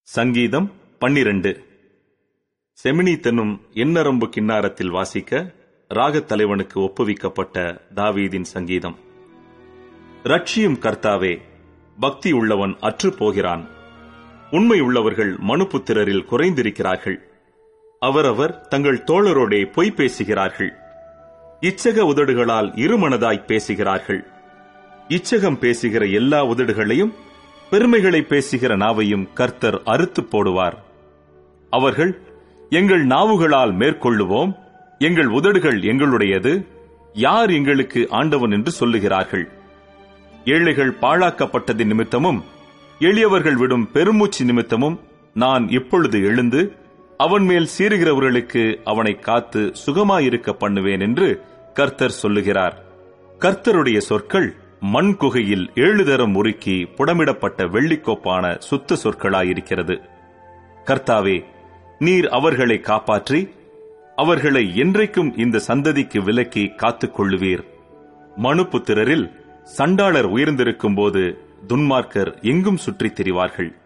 சங்கீதம் பன்னிரண்டு செமினி தென்னும் எண்ணரம்பு கிண்ணாரத்தில் வாசிக்க ராகத் தலைவனுக்கு ஒப்புவிக்கப்பட்ட தாவீதின் சங்கீதம் ரட்சியும் கர்த்தாவே பக்தி உள்ளவன் அற்றுப் போகிறான் உண்மை உள்ளவர்கள் மனுபுத்திரரில் குறைந்திருக்கிறார்கள் அவரவர் தங்கள் தோழரோடே பொய் பேசுகிறார்கள் இச்சக உதடுகளால் இருமனதாய் பேசுகிறார்கள் இச்சகம் பேசுகிற எல்லா உதடுகளையும் பெருமைகளை பேசுகிற நாவையும் கர்த்தர் அறுத்துப் போடுவார் அவர்கள் எங்கள் நாவுகளால் மேற்கொள்ளுவோம் எங்கள் உதடுகள் எங்களுடையது யார் எங்களுக்கு ஆண்டவன் என்று சொல்லுகிறார்கள் ஏழைகள் பாழாக்கப்பட்டதின் நிமித்தமும் எளியவர்கள் விடும் பெருமூச்சு நிமித்தமும் நான் இப்பொழுது எழுந்து அவன் மேல் சீறுகிறவர்களுக்கு அவனை காத்து சுகமாயிருக்க பண்ணுவேன் என்று கர்த்தர் சொல்லுகிறார் கர்த்தருடைய சொற்கள் மண் குகையில் ஏழு தரம் உருக்கி புடமிடப்பட்ட வெள்ளிக்கோப்பான சுத்த சொற்களாயிருக்கிறது கர்த்தாவே நீர் அவர்களை காப்பாற்றி அவர்களை என்றைக்கும் இந்த சந்ததிக்கு விலக்கி காத்துக் கொள்ளுவீர் மனுபுத்திரரில் சண்டாளர் உயர்ந்திருக்கும் போது துன்மார்க்கர் எங்கும் சுற்றித் திரிவார்கள்